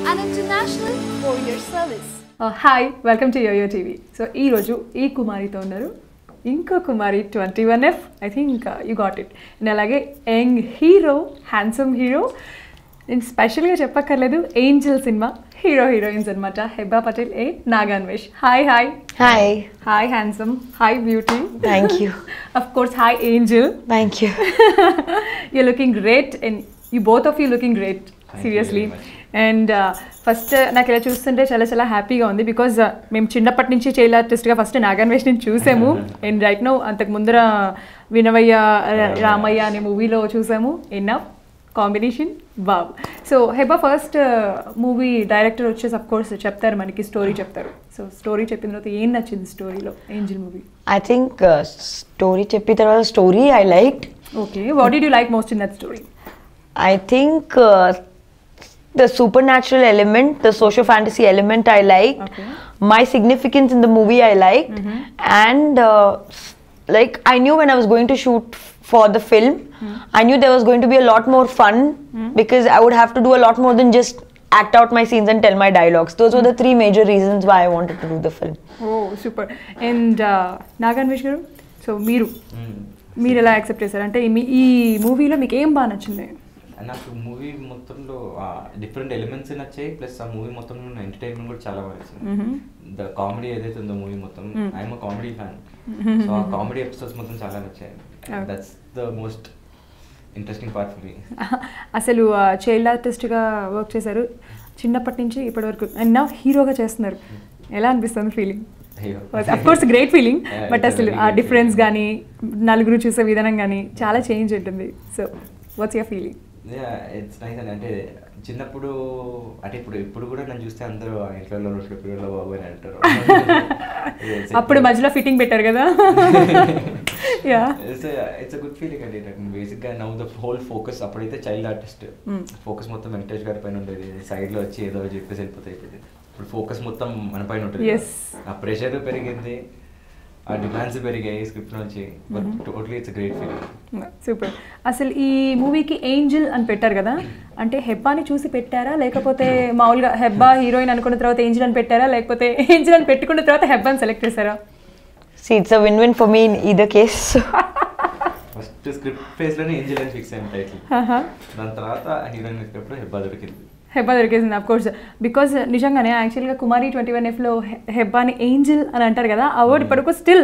an international courier service. Hi welcome to YoYo TV so ఈరోజు ఈ కుమారితో ఉన్నారు ఇంకో Kumari twenty one F I think you got it and అలాగే young hero handsome hero నేను స్పెషల్గా చెప్పక్కర్లేదు ఏంజల్ సినిమా హీరో హీరోయిన్స్ అనమాట హెబ్బా పటేల్ ఏ Naganvesh hi hi Hi. Hi handsome hi beauty Thank you. Of course hi Angel Thank you. you're looking great and you both of you looking great Thank you seriously very much. And first నాకు ఇలా చూస్తుంటే చాలా చాలా హ్యాపీగా ఉంది because మేము చిన్నప్పటి నుంచి చైల్డ్ ఆర్టిస్ట్గా ఫస్ట్ నాగాన్వేష్ నుంచి చూసాము అండ్ రైట్ నో అంతకు ముందర వినవయ్య రా- రామయ్య అనే మూవీలో చూసాము ఎన్న కాంబినేషన్ బాబ్ so Hebah first movie director వచ్చేసి అఫ్ కోర్స్ చెప్తారు మనకి స్టోరీ చెప్తారు సో స్టోరీ చెప్పిన తర్వాత ఏం నచ్చింది స్టోరీలో Angel movie I think uh, story చెప్పి తర్వాత story I liked. Okay what did you like most in that story I think uh, the supernatural element, the social fantasy element I liked. Okay. My significance in the movie I liked. And uh, s- like I knew when I was going to shoot f- for the film, I knew there was going to be a lot more fun because I would have to do a lot more than just act out my scenes and tell my dialogues. Those were the three major reasons why I wanted to do the film. Oh super and Naganvesh గారు so మీరు మీరు ఎలా accept చేశారు అంటే మీ ఈ మూవీలో మీకు ఏం బాగా నచ్చింది నాకు మూవీ మొత్తంలో డిఫరెంట్ ఎలిమెంట్స్ నచ్చాయి ప్లస్ ఆ మూవీ మొత్తంలో ఎంటర్టైన్మెంట్ కూడా చాలా బాగా నచ్చింది ద కామెడీ ఏదైతే ఉందో మూవీ మొత్తం ఐఎమ్ కామెడీ ఫ్యాన్ సో ఆ కామెడీ ఎపిసోడ్స్ మొత్తం చాలా నచ్చాయి Okay. That's the most interesting part for me అసలు చైల్డ్ ఆర్టిస్ట్గా వర్క్ చేశారు చిన్నప్పటి నుంచి ఇప్పటి వరకు అండ్ నా హీరోగా చేస్తున్నారు ఎలా అనిపిస్తుంది feeling of course great feeling Yeah, but it's a అసలు very uh great difference feeling. కానీ నలుగురు చూసే విధానం కానీ చాలా చేంజ్ ఉంటుంది so what's your feeling it's nice అని అంటే చిన్నప్పుడు అంటే ఇప్పుడు ఇప్పుడు కూడా నన్ను చూస్తే అందరూ ఆ ఇంట్లో రొట్టెలు పిల్లలు బాబు అని అంటారు It's a- అప్పుడు మధ్యలో ఫిట్టింగ్ పెట్టారు కదా yeah it's it's good feeling అండి నాకు బేసిక్ గా నవ్వు ద హోల్ ఫోకస్ అప్పుడైతే చైల్డ్ ఆర్టిస్ట్ Mm. ఫోకస్ మొత్తం వెంకటేష్ గారి పైన ఉండేది సైడ్ లో వచ్చి ఏదో చెప్పేసి వెళ్ళిపోతాయి ఇప్పుడు ఫోకస్ మొత్తం మన పైన ఉంటుంది Yes. ఆ ప్రెషర్ పెరిగింది ఆ డిమాండ్స్ పెరిగాయి స్క్రిప్ట్ నుంచి but totally it's great feeling super అసలు ఈ మూవీకి ఏంజిల్ అని పెట్టారు కదా అంటే హెబ్బాని చూసి పెట్టారా లేకపోతే మామూలుగా హెబ్బా హీరోయిన్ అనుకున్న తర్వాత ఏంజిల్ అని పెట్టారా లేకపోతే ఏంజిల్ అని పెట్టుకున్న తర్వాత హెబ్బాని సెలెక్ట్ చేశారా See, it's a win-win for me in either case. First script phase లోనే ఏంజిల్ అని ఫిక్స్ అయ్యాను టైటిల్ ఆహా. దాని తర్వాత హీరోయిన్ స్క్రిప్ట్ లో హెబ్బా దొరికింది హెబ్బా దొరికేసింది అఫ్ కోర్స్ బికాజ్ నిజంగానే యాక్చువల్గా కుమారి ట్వంటీ వన్ ఎఫ్లో హెబ్బాని ఏంజిల్ అని అంటారు కదా ఆ వర్డ్ ఇప్పటికూ స్టిల్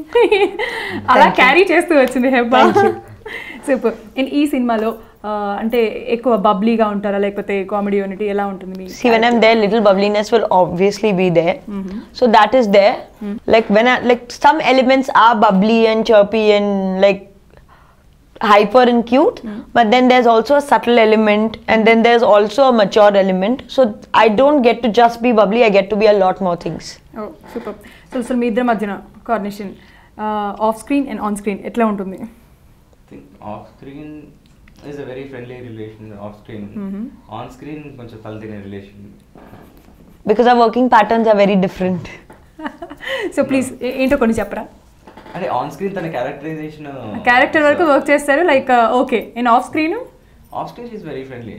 అలా క్యారీ చేస్తూ వచ్చింది హెబ్బా సూపర్ అండ్ ఈ సినిమాలో ఆ, అంటే ఎక్కువ బబ్లీగా ఉంటారా లేకపోతే కామెడీ యూనిటీ ఎలా ఉంటుంది మీ See, when I'm there, little bubbliness will obviously be there. So that is there. Like when I like some elements are bubbly and chirpy and like hyper and cute, but then there's also a subtle element, and then there's also a mature element. So I don't get to just be bubbly. I get to be a lot more things. Oh super so అసలు మీ ఇద్దరి మధ్యన coordination off screen and on screen ఎట్లా ఉంటుంది think off screen is a very friendly relation off screen on screen కొంచెం తలదినే relation Because our working patterns are very different. So please ఏంటో కొన్ని చెప్పరా అంటే ఆన్ స్క్రీన్ తన క్యారెక్టరైజేషన్ క్యారెక్టర్ వరకు వర్క్ చేస్తారు like okay and off screen off stage is very friendly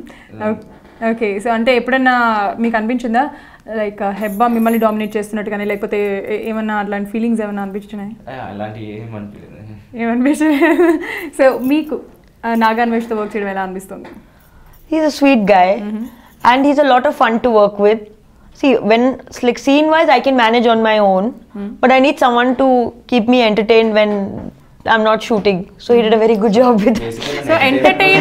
okay so అంటే ఎప్పుడన్నా మీకు అనిపించిందా లైక్ హెబ్బా మిమ్మల్ని డామినేట్ చేస్తున్నట్టు కానీ లేకపోతే ఏ- ఏమన్నా అట్లాంటి ఫీలింగ్స్ ఏమన్నా అనిపించినాయి అలాంటి ఏం అనిపించలేదు ఏమనిపించాయి సో మీకు ఆ, నాగాన్వేష్తో వర్క్ చేయడం ఎలా అనిపిస్తుంది He's a sweet guy, and he's a lot of fun to work with. See, when like scene wise, I can manage on my own, but I need someone to keep me entertained when I'm not shooting. So he did a very good job with. So entertain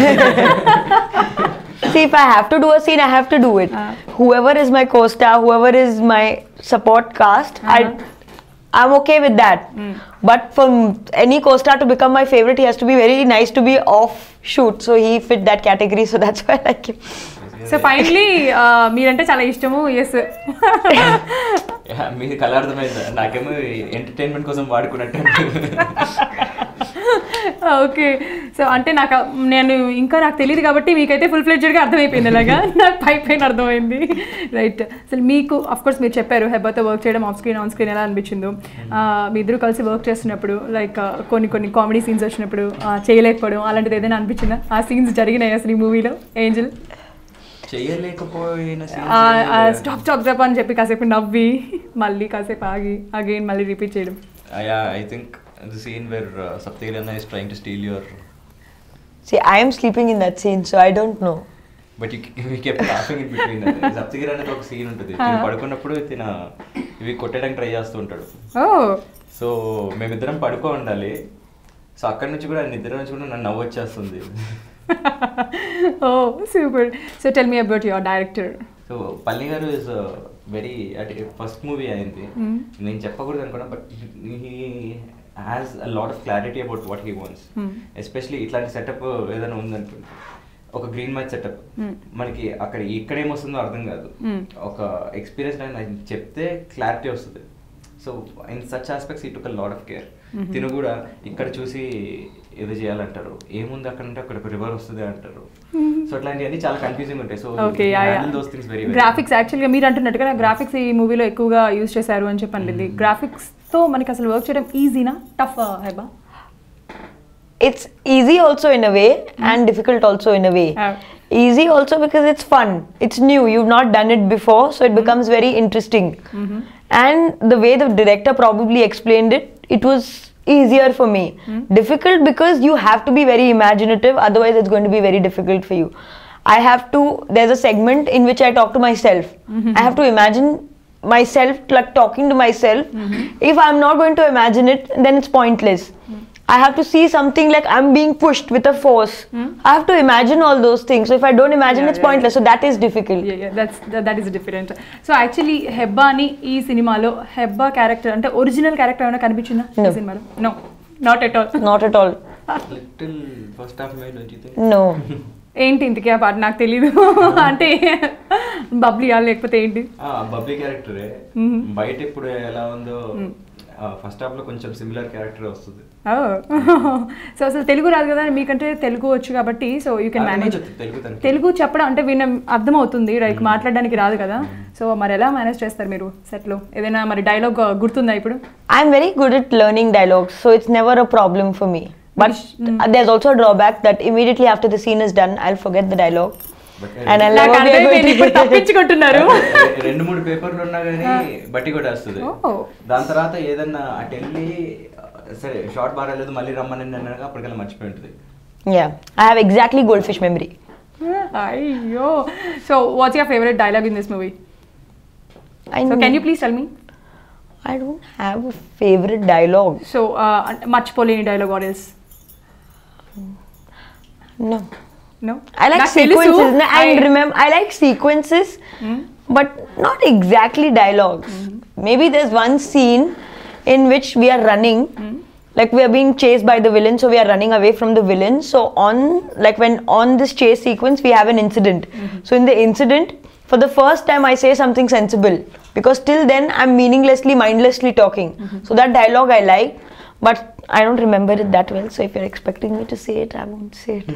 See, if I have to do a scene, I have to do it. Whoever is my co-star, whoever is my support cast, I. I'm okay with that. But for any co-star to become my favorite, he has to be very nice to be off shoot. So he fit that category. So that's why I like him. So finally మీరంటే చాలా ఇష్టము yes మీది కళ అర్థమైంది నాకేమో entertainment కోసం వాడుకున్నట్టు okay so అంటే నాకు నేను ఇంకా నాకు తెలియదు కాబట్టి మీకైతే ఫుల్ ఫ్లెడ్జెడ్గా అర్థమైపోయింది అలాగా నాకు పై పైన అర్థమైంది రైట్ అసలు మీకు అఫ్ కోర్స్ మీరు చెప్పారు హెబ్బాతో వర్క్ చేయడం ఆఫ్ స్క్రీన్ ఆన్ స్క్రీన్ ఎలా అనిపించిందో ఆ, మీ ఇద్దరు కలిసి వర్క్ చేస్తున్నప్పుడు లైక్ కొన్ని కొన్ని కామెడీ సీన్స్ వచ్చినప్పుడు ఆ, చేయలేకపోవడం అలాంటిది ఏదైనా అనిపించిందా ఆ సీన్స్ జరిగినాయి అసలు ఈ మూవీలో ఏంజల్ చేయలేకపోయిన scenes ఏం లేవు. స్టాప్ స్టాప్ స్టాప్ అని చెప్పి కాసేపు నవ్వి మళ్ళీ కాసేపు ఆగి అగైన్ మళ్ళీ రిపీట్ చేయడం Yeah, I think the scene where uh, Saptirana is trying to steal your, See, I am sleeping in that scene, so I don't know. but you, we kept laughing in between. Saptirana అనేది ఒక scene ఉంటుంది తిను పడుకున్నప్పుడు తిన ఇవి కొట్టడానికి try చేస్తూ ఉంటాడు ఓ సో మేమిద్దరం పడుకో ఉండాలి సో అక్కడి నుంచి కూడా నిద్ర నుంచి కూడా నన్ను నవ్వు వచ్చేస్తుంది oh super so tell me about your director so పల్లి గారు ఇస్ వెరీ అంటే ఫస్ట్ మూవీ అయింది నేను చెప్పకూడదు అనుకున్నా but he has a lot of clarity about what he wants especially ఇట్లాంటి సెటప్ ఏదైనా ఉందనుకోండి ఒక గ్రీన్ మ్యాచ్ సెటప్ మనకి అక్కడ ఇక్కడ ఏమొస్తుందో అర్థం కాదు ఒక ఎక్స్పీరియన్స్ ఆయన చెప్తే క్లారిటీ వస్తుంది సో ఇన్ సచ్ ఆస్పెక్ట్స్ ఈ టుక్ లాట్ ఆఫ్ కేర్ తిను కూడా ఇక్కడ చూసి ఏదో చేయాలంటారు ఏముంది అక్కడ అంటే అక్కడ రివర్ వస్తుంది అంటారు సో అట్లాంటివన్నీ చాలా కన్ఫ్యూజింగ్ ఉంటాయి so okay those things very graphics యాక్చువల్గా మీరు అంటున్నట్టుగా గ్రాఫిక్స్ ఈ మూవీలో ఎక్కువగా యూజ్ చేశారు అని చెప్పండి గ్రాఫిక్స్తో మనకి అసలు వర్క్ చేయడం ఈజీనా tough Hebah It's easy also in a way and difficult also in a way. Yeah. Easy also because it's fun. It's new. You've not done it before, so it becomes very interesting. And the way the director probably explained it, it was easier for me. Difficult because you have to be very imaginative, otherwise, it's going to be very difficult for you. I have to, there's a segment in which I talk to myself. I have to imagine myself, like talking to myself. If I'm not going to imagine it, then it's pointless. I have to see something like I'm being pushed with a force. I have to imagine all those things. So if I don't imagine, Yeah, it's yeah, pointless. So that is difficult. That's that is different so actually హెబ్బాని ఈ సినిమాలో Hebah character అంటే original character ఏమైనా కనిపించిందా ఈ No. సినిమాలో no not at all Not at all. Little first half may don't you think No. ఏంటి ఇంతకీ ఆ పాట నాకు తెలీదు అంటే బబ్లీయా లేకపోతే ఏంటి ఆ బబ్బీ క్యారెక్టరే బయట ఇప్పుడు ఎలా ఉందో ఫస్ట్ హాఫ్ లో కొంచెం సిమిలర్ క్యారెక్టర్ వస్తుంది సో అసలు తెలుగు రాదు కదా మీకంటే తెలుగు వచ్చు కాబట్టి so you can manage Telugu తనకి తెలుగు చెప్పడం అంటే విన అర్థం అవుతుంది లైక్ మాట్లాడడానికి రాదు కదా సో మరి ఎలా మేనేజ్ చేస్తారు మీరు సెట్లో ఏదైనా మరి డైలాగ్ గుర్తుందా ఇప్పుడు I'm very good at learning dialogues, so it's never a problem for me. But there's also a drawback that immediately after the scene is done, I'll forget the dialogue. But, And I'll నాకు never be able అర్థమైపోయింది ఇప్పుడు to తప్పించుకుంటున్నారు రె- రెండు మూడు పేపర్లు ఉన్నా కానీ బట్టి కొట్టేస్తుంది Oh. దాని తర్వాత ఏదన్నా అటు వెళ్ళి సరే షార్ట్ బాగాలేదు మళ్ళీ రమ్మని అన్నాక అప్పటికల్లా మర్చిపోయి ఉంటుంది Yeah, I have exactly goldfish memory. అయ్యో so what's your favourite dialogue in this movie I, so can you please tell me I don't have a favorite dialogue. So మర్చిపోలేని dialogue or else No. No I like sequences. No, I remember. I like sequences, but not exactly dialogues. Maybe there's one scene in which we are running, like we are being chased by the villain, so we are running away from the villain. So on, like when on this chase sequence, we have an incident. So in the incident, for the first time, I say something sensible because till then I'm meaninglessly, mindlessly talking. So that dialogue I like, but I don't remember it that well. So if you're expecting me to say it, I won't say it.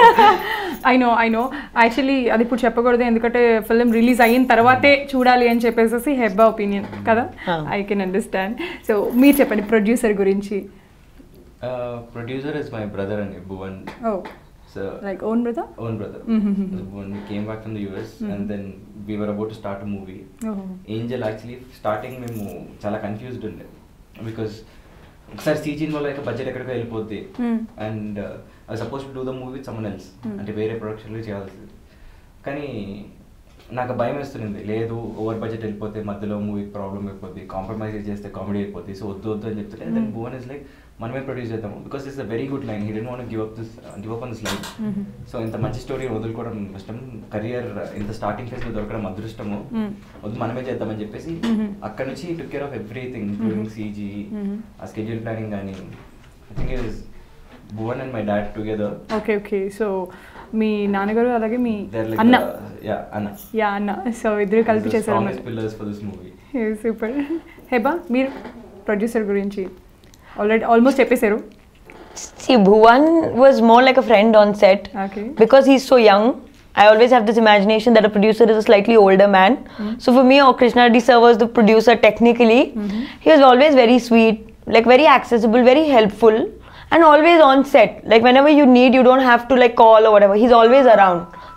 I know I know actually అది ఇప్పుడు చెప్పకూడదు ఎందుకంటే film release అయిన తర్వాతే చూడాలి అని చెప్పేసి Hebah opinion కదా Ah. I can understand so మీరు చెప్పండి ప్రొడ్యూసర్ గురించి ప్రొడ్యూసర్ ఇస్ మై బ్రదర్ అండి Bhuvan oh so like own brother own brother when we came back from the US and then we were about to start a movie Angel actually starting మేము చాలా confused ఉండే because ఒకసారి season వల్ల అయితే budget ఎక్కడికో వెళ్ళిపోద్ది and I suppose to do the movie someone else అంటే వేరే ప్రొడక్షన్లో చేయాల్సింది కానీ నాకు భయం వేస్తుంది లేదు ఓవర్ బడ్జెట్ వెళ్ళిపోతే మధ్యలో మూవీ ప్రాబ్లమ్ అయిపోద్ది కాంప్రమైజ్ చేస్తే కామెడీ అయిపోద్ది సో వద్దు వద్దు అని చెప్తుంటే దెన్ భువన్ ఇస్ లైక్ మనమే ప్రొడ్యూస్ చేద్దాము because it's a very good line he didn't want give up this give up on this line so ఇంత మంచి స్టోరీ వదులుకోవడం ఇష్టం కెరియర్ ఇంత స్టార్టింగ్ ఫేజ్ లో దొరకడం అదృష్టము వద్దు మనమే చేద్దామని చెప్పేసి అక్కడ నుంచి took care of everything including CG uh schedule planning కానీ I think is Bhuvan and my dad together okay okay so మీ నాన్నగారు అలాగే మీ దేర్ అన్న లైక్ యా అన్న యా అన్న సో ఇద్దరు కలిపి చేశారు strongest pillars for this movie super Hebah మీరు ప్రొడ్యూసర్ గురించి ఆల్రెడీ ఆల్మోస్ట్ చెప్పేశారు See, Bhuvan was more like a friend on set Okay. because he's so young. I always have this imagination that a producer is a slightly older man. So for me, or Krishna Reddy sir was the producer technically. He was always very sweet, like very accessible, very helpful, and always on set. Like whenever you need, you don't have to like call or whatever. He's always around.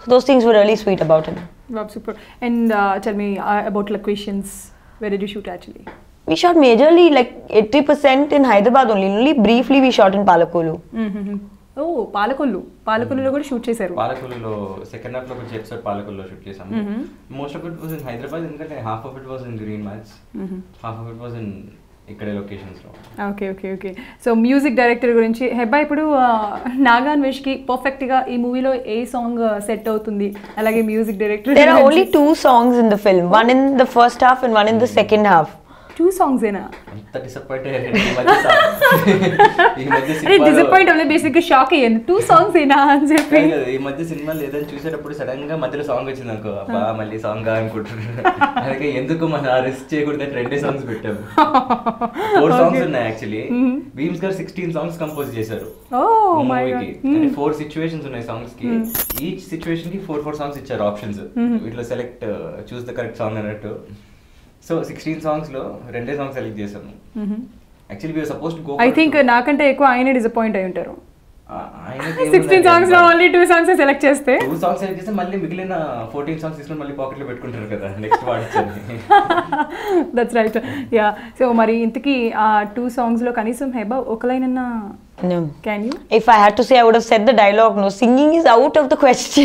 So those things were really sweet about him. Wow, super. And uh, tell me uh, about locations. Where did you shoot actually? We shot majorly like 80% in Hyderabad only. Only briefly we shot in Palakolu. ఓ పాలకొల్లు పాలకొల్లులో కూడా shoot చేశారు పాలకొల్లులో second half లో కొంచెం episode పాలకొల్లులో shoot చేసాము most of it was in Hyderabad ఎందుకంటే half of it was in green match half of it was in ఇక్కడే లొకేషన్స్ లో okay okay okay so music director గురించి హెబ్బా ఇప్పుడు ఆ, నాగాన్ విష్కి పర్ఫెక్ట్గా ఈ మూవీలో ఏ సాంగ్ సెట్ అవుతుంది అలాగే music director There are only two songs in the film. One in the first half and one in the second half. Two songs ఏనా అంత డిసప్పాయింట్ ఈ మధ్య సా- ఈ మధ్య అరే సినిమాలో- డిసప్పాయింట్ అవ్వలేదు బేసిక్గా షాక్ అయ్యాను టూ సాంగ్స్ ఏనా అని చెప్పి కాదు కదా, ఈ మధ్య సినిమాలు ఏదైనా చూసేటప్పుడు సడన్ గా మధ్యలో సాంగ్ వచ్చింది అనుకో అబ్బా మళ్ళీ సాంగ్ అనుకుంటున్నాను అందుకే ఎందుకు మన రిస్క్ చేయకూడదు అని రెండే సాంగ్స్ పెట్టాము ఫోర్ సాంగ్స్ ఉన్నాయి యాక్చువల్లీ భీమ్స్ గారు సిక్స్టీన్ సాంగ్స్ కంపోజ్ చేశారు ఓ మై మూవీకి అంటే ఫోర్ సిచ్యువేషన్స్ ఉన్నాయి సాంగ్స్ కి ఈచ్ సిచ్యువేషన్ కి ఫోర్ ఫోర్ సాంగ్స్ ఇచ్చారు ఆప్షన్స్ వీటిలో select choose the correct song అన్నట్టు సో సిక్స్టీన్ సాంగ్స్ లో రెండే సాంగ్స్ సెలెక్ట్ చేసాము actually we're suppose go I think నాకంటే ఎక్కువ ఆయనే డిసప్పాయింట్ అయి ఉంటారు సిక్స్టీన్ సాంగ్స్ లో ఓన్లీ టూ సాంగ్స్ సెలెక్ట్ చేస్తే టూ సాంగ్స్ సెలెక్ట్ చేస్తే మళ్ళీ మిగిలిన ఫోర్టీన్ సాంగ్స్ తీసుకొని మళ్ళీ పాకెట్ లో పెట్టుకుంటారు కదా నెక్స్ట్ వాడచ్చు దట్స్ రైట్ యా సో మరి ఇంతకీ ఆ టూ సాంగ్స్ లో కనీసం హెబా ఒక లైన్ అన్న No. Can you If I had to say, I would have said the dialogue. No, singing is out of the question.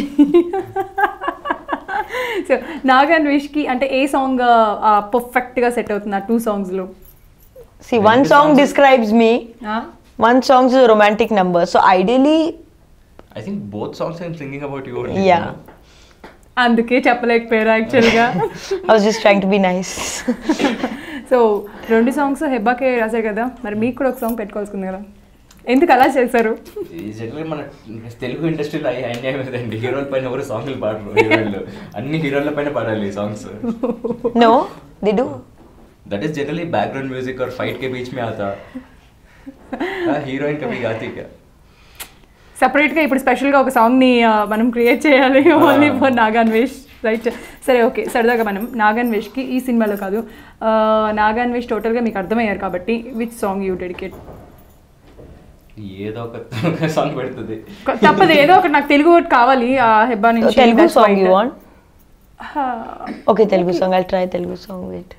So Naganvesh కి అంటే ఏ సాంగ్ పర్ఫెక్ట్ గా సెట్ అవుతుంది ఆ టూ సాంగ్స్ లో See, one రెండు song songs- describes me, one song is a romantic number. So ideally, I think both songs I'm singing about you yeah. అందుకే చెప్పలేకపోయారు యాక్చువల్ గా I was just trying to be nice. So రెండు songs హెబ్బాకే రాశారు కదా మరి మీకు కూడా ఒక సాంగ్ పెట్టుకోవాల్సింది కదా ఎందుకు అలా చేశారు జనరల్ మన తెలుగు ఇండస్ట్రీలో అయ్యే అన్యాయం ఏదండి హీరోల పైన ఎవరు సాంగ్లు పాడరు హీరోయిన్లు అన్ని హీరోల పైన పాడాలి songs no, they do. That is generally background music और फाइट के बीच में आता हीरोइन कभी गाती क्या సపరేట్ గా ఇప్పుడు స్పెషల్ గా ఒక సాంగ్ ని ఆ, మనం క్రియేట్ చేయాలి only for Naganvesh right సరే ఓకే సరదాగా మనం నాగాన్ వేష్ కి ఈ సినిమాలో కాదు ఆ, నాగాన్ వేష్ టోటల్ గా మీకు అర్థమయ్యారు కాబట్టి విచ్ సాంగ్ యూ డెడికేట్ ఏదో ఒక సాంగ్ పెడుతుంది తప్పదు ఏదో ఒకటి నాకు తెలుగు ఒకటి కావాలి ఆ హెబ్బా So, నుంచి Telugu That's song why you that- want? ఆ, Okay, Telugu song. I'll try Telugu song. Wait.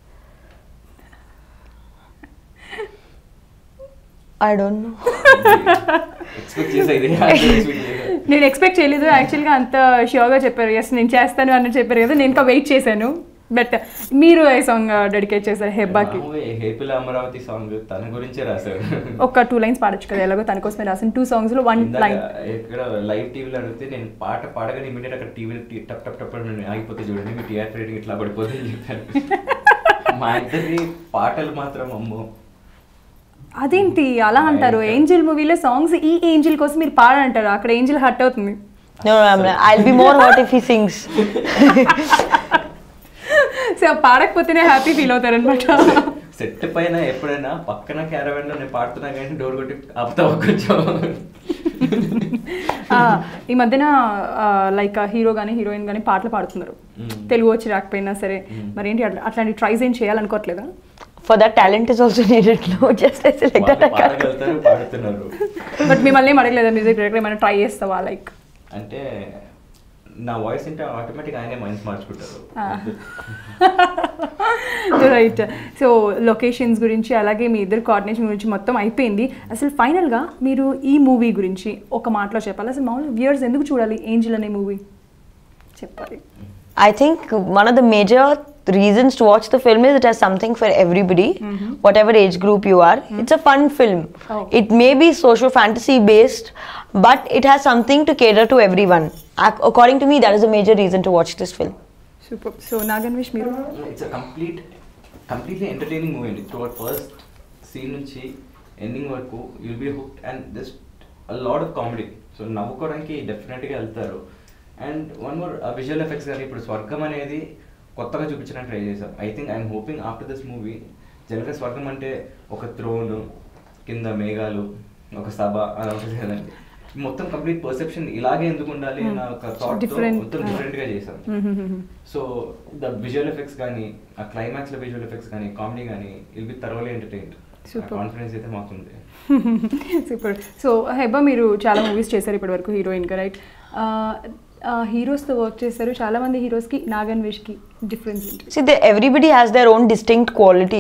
I don't know. Expect చేసేది నేను ఎక్స్పెక్ట్ చేయలేదు యాక్చువల్గా అంత షూర్గా చెప్పారు ఎస్ నేను చేస్తాను అని చెప్పారు కదా నేను ఇంకా వెయిట్ చేశాను బట్ మీరు ఏ సాంగ్ డెడికేట్ చేశారు హెబ్బాకి హేపిల అమరావతి సాంగ్ తన గురించే రాశారు ఒక టూ లైన్స్ పాడొచ్చు కదా ఎలాగో తన కోసమే రాసిన టూ సాంగ్స్ లో వన్ ఇందాక లైన్ ఎక్కడ లైవ్ టీవీలో అడిగితే నేను పాట పాడగానే ఇమీడియట్ అక్కడ టీవీ టప్ టప్ టప్ అని ఆగిపోతే చూడండి మీ టీఆర్ రేటింగ్ ఇట్లా పడిపోతే అని చెప్పాను మా ఇద్దరి పాటలు మాత్రం అమ్మో అదేంటి అలా అంటారు ఏంజిల్ మూవీలో సాంగ్స్ ఈ ఏంజిల్ కోసం మీరు పాడంటారు అక్కడ ఏంజిల్ హర్ట్ అవుతుంది No, no, I'm not. I'll be more hurt if he sings. సో పాడకపోతేనే హ్యాపీ ఫీల్ అవుతారు అనమాట సెట్ పైన ఎప్పుడైనా పక్కన క్యారవెన్ లో నేను పాడుతున్నా కానీ డోర్ కొట్టి ఆపుతావు కొంచెం ఈ మధ్యన లైక్ హీరో కానీ హీరోయిన్ కానీ పాటలు పాడుతున్నారు Mm. తెలుగు వచ్చి రాకపోయినా సరే మరి ఏంటి అట్లా అట్లాంటి ట్రైస్ ఏం చేయాలనుకోవట్లేదా For that, talent is also needed. No, just I select that. వాళ్ళు I can't. పాడగలుగుతారు పాడుతున్నారు బట్ మిమ్మల్ని ఏం అడగలేదా మ్యూజిక్ డైరెక్టర్ ఏమైనా ట్రై చేస్తావా లైక్ అంటే నా వాయిస్ అంటే ఆటోమేటిక్ ఆయనే మైండ్స్ మార్చుకుంటారు రైట్ సో లొకేషన్స్ గురించి అలాగే మీ ఇద్దరు కోఆర్డినేషన్ గురించి మొత్తం అయిపోయింది అసలు ఫైనల్గా మీరు ఈ మూవీ గురించి ఒక మాటలో చెప్పాలి అసలు మామూలు వ్యూయర్స్ ఎందుకు చూడాలి ఏంజిల్ అనే మూవీ చెప్పాలి I think one of the major reasons to watch the film is it has something for everybody, whatever age group you are. It's a fun film. Oh. It may be social fantasy based, but it has something to cater to everyone. Ac- According to me, that is a major reason to watch this film. Super so Naganvesh మీరు it's complete completely entertaining movie అండి through first scene నుంచి ending వరకు you'll be hooked and just load of comedy so నవ్వుకోవడానికి డెఫినెట్గా వెళ్తారు and one more visual effects కానీ ఇప్పుడు స్వర్గం అనేది కొత్తగా చూపించడానికి ట్రై చేశాం I think I'm hoping after this movie జనరల్గా స్వర్గం అంటే ఒక థ్రోన్ కింద మేఘాలు ఒక సభ అలా ఉంటుంది కదండి మొత్తం కంప్లీట్ పర్సెప్షన్ ఇలాగే ఎందుకు ఉండాలి అన్న ఒక థాట్ Different. మొత్తం డిఫరెంట్గా చేశాం సో ద విజువల్ ఎఫెక్ట్స్ కానీ ఆ క్లైమాక్స్ లో విజువల్ ఎఫెక్ట్స్ కానీ కామెడీ కానీ I'll be thoroughly entertained Super. Confidence అయితే మాకుంది సూపర్ సో హెబ్బా మీరు చాలా మూవీస్ చేశారు ఇప్పటివరకు హీరోయిన్గా రైట్ హీరోస్తో వర్క్ చేశారు చాలా మంది హీరోస్కి నాగన్వేష్కి డిఫరెన్స్ ఏంటి See, they, everybody has their own distinct quality.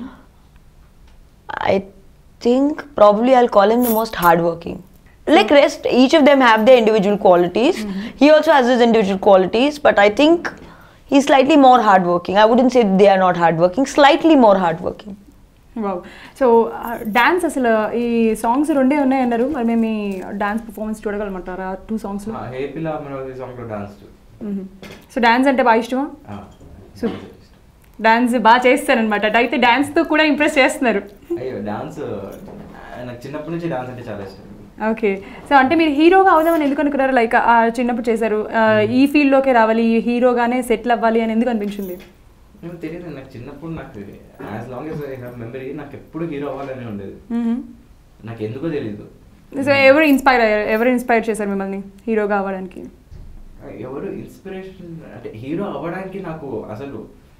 I think probably I'll call him the most hardworking. Like rest, each of them have their individual qualities. He also has his individual qualities, but I think he's slightly more hardworking. I wouldn't say they are not hardworking, slightly more hardworking. Wow so dance అసలు ఈ songs రెండే ఉన్నాయన్నారు మరి మేము ఈ dance performance చూడగలమంటారా two సాంగ్స్లో హేపిలా మనోజ్ సాంగ్ లో డాన్స్ సో డాన్స్ అంటే బాగా ఇష్టమా సో డాన్స్ బాగా చేస్తారనమాట అయితే డాన్స్తో కూడా ఇంప్రెస్ చేస్తున్నారు అయ్యో డాన్స్ నాకు చిన్నప్పటి నుంచి డాన్స్ అంటే చాలా ఇష్టం ఓకే సో అంటే మీరు హీరోగా అవుదామని ఎందుకు అనుకున్నారు లైక్ చిన్నప్పుడు చేశారు ఆ, ఈ ఫీల్డ్లోకే రావాలి ఈ హీరోగానే సెటిల్ అవ్వాలి అని ఎందుకు అనిపించింది నాకు తెలియదు నాకు చిన్నప్పుడు నాకు as long as I have memory నాకు ఎప్పుడు హీరో అవ్వాలని ఉండేది నాకు ఎందుకో తెలియదు సో ఎవరు ఇన్స్పైర్ అయ్యారు ఎవరు ఇన్స్పైర్ చేశారు మిమ్మల్ని హీరోగా అవ్వడానికి ఎవరు ఇన్స్పిరేషన్ అంటే హీరో అవ్వడానికి నాకు అసలు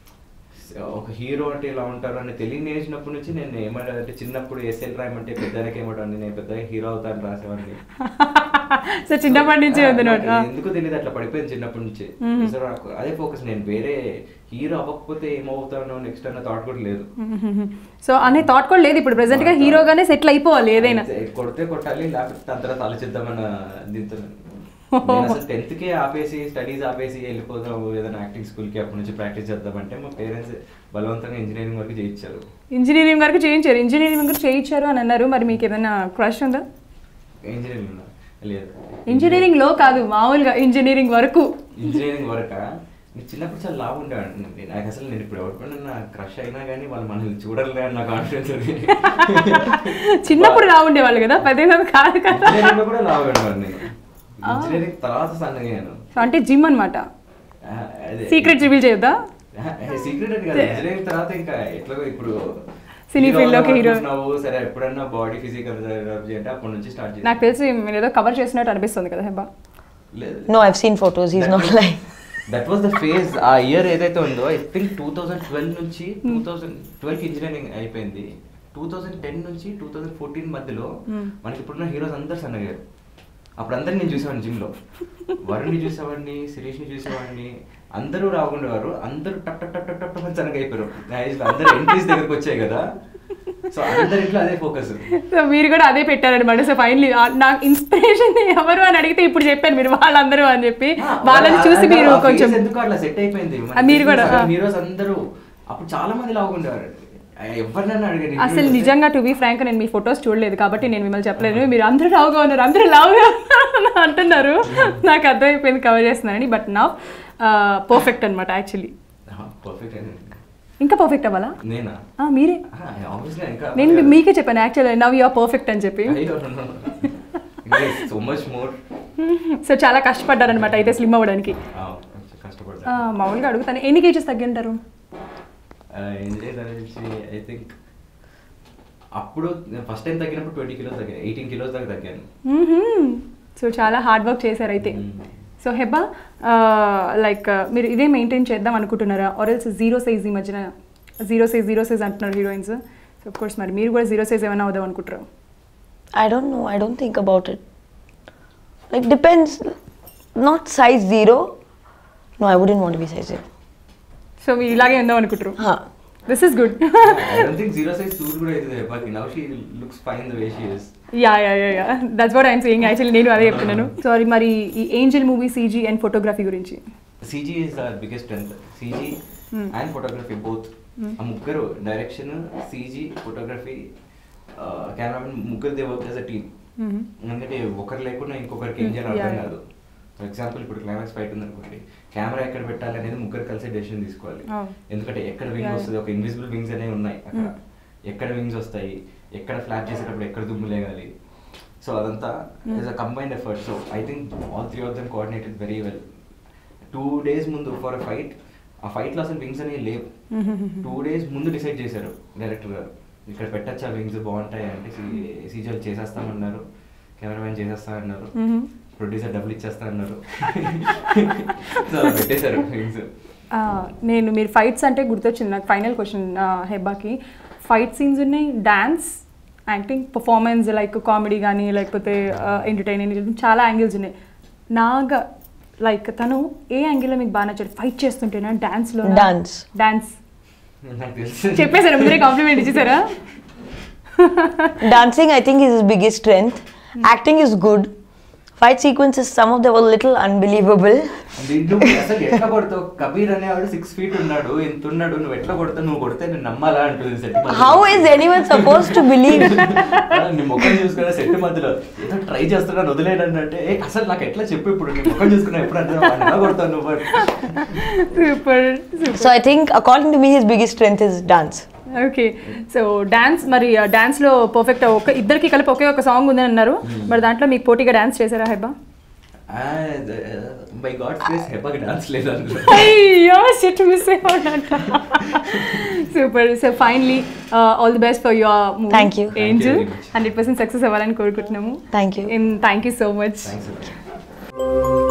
ఒక హీరో అంటే ఇలా ఉంటారు అని తెలియనేసినప్పటి నుంచి నేను ఏమంటారు అంటే చిన్నప్పుడు ఎస్ఎల్ రాయమంటే పెద్దలకి ఏమంటాను నేను పెద్దగా హీరో అవుతాను రాసేవాడిని సో చిన్నప్పటి నుంచి ఉంది నాకు నోట్ ఎందుకు తెలియదు అట్లా పడిపోయింది చిన్నప్పటి నుంచి సో నాకు అదే ఫోకస్ నేను వేరే హీరో అవ్వకపోతే ఏమవుతానో నెక్స్ట్ అన్న థాట్ కూడా లేదు సో అనే థాట్ కూడా లేదు ఇప్పుడు ప్రెసెంట్ గా హీరోగానే సెటిల్ అయిపోవాలి ఏదైనా అంతే, కొడితే కొట్టాలి లేకపోతే దాని తర్వాత ఆలోచిద్దామన్న దీంతో నేను అసలు టెన్త్ కే ఆపేసి స్టడీస్ ఆపేసి వెళ్ళిపోదాం ఏదైనా యాక్టింగ్ స్కూల్ కి అప్పటి నుంచి ప్రాక్టీస్ చేద్దామంటే మా పేరెంట్స్ బలవంతంగా ఇంజనీరింగ్ వరకు చేయించారు ఇంజనీరింగ్ వరకు చేయించారు ఇంజనీరింగ్ వరకు చేయించారు అని అన్నారు మరి మీకు ఏదైనా క్రష్ ఉందా ఇంజనీరింగ్ లేదు ఇంజనీరింగ్ లో కాదు మామూలుగా ఇంజనీరింగ్ వరకు ఇంజనీరింగ్ వరక నేను చిన్నప్పుడు చాలా లావు ఉండేవాడిని నాకు అసలు నేను ఇప్పుడు ఎవరిపైన నా క్రష్ అయినా కానీ వాళ్ళు మనల్ని చూడరులే అని నా కాన్ఫిడెన్స్ ఉంది చిన్నప్పుడు రా ఉండేవాళ్ళు కదా పెద్ద కాదు కదా ఇంజనీరింగ్ లో కూడా లావు ఉండేవాడిని నేను ఇంజనీరింగ్ తర్వాత సన్నగాను సో అంటే జిమ్ అన్నమాట సీక్రెట్ రివీల్ చేయొద్దా సీక్రెట్ అని కాదు ఇంజనీరింగ్ తర్వాత ఇంకా ఎట్లాగో ఇప్పుడు సినీ hero field లోకి అవ్వాలని hero. అనుకుంటున్నావు, సరే ఎప్పుడన్నా బాడీ ఫిజికల్ అంటే అప్పటి నుంచి స్టార్ట్ నాకు తెలిసి మీరు ఏదో కవర్ చేసినట్టు అనిపిస్తుంది కదా హెబ్బా లేదు No, I've seen photos. He's not lying. That was the phase ఆ ఇయర్ ఏదైతే ఉందో I think two thousand twelve నుంచి టూ థౌసండ్ ట్వెల్వ్ ఇంజనీరింగ్ అయిపోయింది టూ థౌసండ్ టెన్ నుంచి టూ థౌసండ్ ఫోర్టీన్ మధ్యలో మనకి ఇప్పుడున్న హీరోస్ అందరు సన్నగారు అప్పుడు అందరు నేను చూసేవాడిని జిమ్ లో వరుణ్ని చూసేవాడిని శిరీష్ ని చూసేవాడిని అందరూ రాకుండేవారు అందరూ టప్ టప్ టప్ టప్ టప్ టప్ అని సన్నగా అయిపోయారు నా ఏజ్ లో అందరు ఎంట్రీస్ దగ్గరకు వచ్చాయి కదా సో అందరింట్లో అదే ఫోకస్ సో మీరు కూడా అదే పెట్టారనమాట సో ఫైనలీ నాకు ఇన్స్పిరేషన్ ఎవరు అని అడిగితే ఇప్పుడు చెప్పాను మీరు వాళ్ళందరూ అని చెప్పి వాళ్ళని చూసి మీరు కొంచెం ఎందుకు అట్లా సెట్ అయిపోయింది ఆ, మీరు కూడా, ఆ. హీరోస్ అందరూ అప్పుడు చాలా మంది లాగుండేవారు ఎవరినైనా అడిగారు అసలు నిజంగా టు బీ ఫ్రాంక్ నేను మీ ఫొటోస్ చూడలేదు కాబట్టి నేను మిమ్మల్ని చెప్పలేదు మీరు అందరూ లావుగా ఉన్నారు అందరూ లావుగా ఉన్నారు అంటున్నారు నాకు అర్థమైపోయింది కవర్ చేస్తున్నానని బట్ నా పర్ఫెక్ట్ అనమాట యాక్చువల్లీ పర్ఫెక్ట్ ఇంకా పర్ఫెక్ట్ అవ్వాలా నేనా ఆ, మీరే ఆబ్వియస్లీ ఇంకా నేను మీ- మీకే చెప్పాను actually now you are perfect అని చెప్పి సో మచ్ మోర్ సో చాలా కష్టపడ్డారనమాట అయితే స్లిమ్ అవ్వడానికి కష్టపడతా ఆ, మామూలుగా అడుగుతాను ఎన్ని కేజెస్ తగ్గి ఉంటారు ఇంజనీర్ అనేసి ఐ థింక్ అప్పుడు ఫస్ట్ టైం తగ్గినప్పుడు ట్వంటీ కిలోస్ తగ్గాను ఎయిటీన్ కిలోస్ దాకా తగ్గాను సో చాలా హార్డ్ వర్క్ చేశారు అయితే మ్మ్. సో హెబ్బా లైక్ మీరు ఇదే మెయింటైన్ చేద్దాం అనుకుంటున్నారా ఆర్ఎల్స్ జీరో సైజ్ ఈ మధ్యన జీరో సైజ్ జీరో సైజ్ అంటున్నారు హీరోయిన్స్ సో ఆఫ్ కోర్స్ మరి మీరు కూడా జీరో సైజ్ ఏమైనా అవుదాం అనుకుంటారు I don't know. I don't think about it. Like depends. Not size zero. No, I wouldn't want to be size zero. So మీరు ఇలాగే ఉందాం అనుకుంటారు Huh. This is good I don't think zero size suit కూడా అవుతుంది హెబ్బాకి now she looks fine the way she is ya ya ya ya that's what I'm saying actually నేను అదే చెప్తున్నాను సారీ మరి ఈ Angel movie CG and photography గురించి CG is our biggest strength CG and photography both ఆ ముగ్గురు direction CG photography cameraman ముగ్గురు work as a team ఎందుకంటే ఒకరు లేకుండా ఇంకొకరికి ఏం చేయాలి అర్థం Yeah. కాదు ఫర్ ఎగ్జాంపుల్ ఇప్పుడు క్లైమాక్స్ ఫైట్ ఉంది అనుకోండి కెమెరా ఎక్కడ పెట్టాలి అనేది ముగ్గురు కలిసి డెసిషన్ తీసుకోవాలి Oh. ఎందుకంటే ఎక్కడ వింగ్ Yeah. వస్తుంది ఒక ఇన్విజిబుల్ వింగ్స్ అనేవి ఉన్నాయి అక్కడ Mm. ఎక్కడ వింగ్స్ వస్తాయి ఎక్కడ ఫ్లాట్ చేసేటప్పుడు ఎక్కడ దుమ్ము లేగాలి సో అదంతా is a combined effort so I think all three of them coordinated very well two days ముందు ఫర్ అ ఫైట్ ఆ ఫైట్లో అసలు వింగ్స్ అనేవి లేవు టూ డేస్ ముందు డిసైడ్ చేశారు డైరెక్టర్ గారు ఇక్కడ పెట్టచ్చా వింగ్స్ బాగుంటాయి అంటే సీజల్ చేసేస్తామన్నారు కెమెరామెన్ చేసేస్తామన్నారు ప్రొడ్యూసర్ డబ్బులు ఇచ్చేస్తామన్నారు సో అలా పెట్టేశారు వింగ్స్ ఆ, నేను మీరు ఫైట్స్ అంటే గుర్తొచ్చింది నాకు ఫైనల్ క్వశ్చన్ హెబ్బాకి ఫైట్ సీన్స్ ఉన్నాయి dance acting performance like comedy కానీ లేకపోతే ఎంటర్టైనింగ్ చాలా యాంగిల్స్ ఉన్నాయి నాగా లైక్ తను ఏ యాంగిల్లో మీకు బాగా నచ్చాడు ఫైట్ చేస్తుంటేనా డాన్స్లో Dance. డాన్స్ నాకు తెలుసు చెప్పేశారు ముందరే కాంప్లిమెంట్ ఇచ్చేసారా Dancing, I think, is his biggest strength. Acting is good. Fight sequences, some of them were a little unbelievable. నువ్వు అసలు ఎట్లా కొడతావు కబీర్ అనేవాడు సిక్స్ ఫీట్ ఉన్నాడు ఎంత ఉన్నాడు నువ్వు ఎట్లా కొడతావు నువ్వు కొడితే నేను నమ్మాలా అంటుంది set How is anyone supposed to believe? నీ ముఖం చూసుకునే సెట్ మధ్యలో ఏదో ట్రై చేస్తున్నాను వదిలేడండి అంటే "ఏ, అసలు నాకు ఎట్లా చెప్పు ఇప్పుడు నీ ముఖం చూసుకున్నా ఎప్పుడు అంటే "వాడిని ఎలా కొడతావు నువ్వు super So I think, according to me, his biggest strength is dance. Okay so dance మరి డాన్స్లో పర్ఫెక్ట్ ఒక ఇద్దరికి కలిపి ఒకే ఒక సాంగ్ ఉందని అన్నారు మరి దాంట్లో మీకు పోటీగా డాన్స్ చేశారా హెబ్బా బై గాడ్ స్పేస్ హెబ్బాకి డాన్స్ లేదు అందులో అయ్యో షిట్ మిస్ అయిపోయినట్ట super so finally all the best for your movie Thank you. Thank you Angel very much. Hundred percent success అవ్వాలని కోరుకుంటున్నాము Thank you. Thank you so much thanks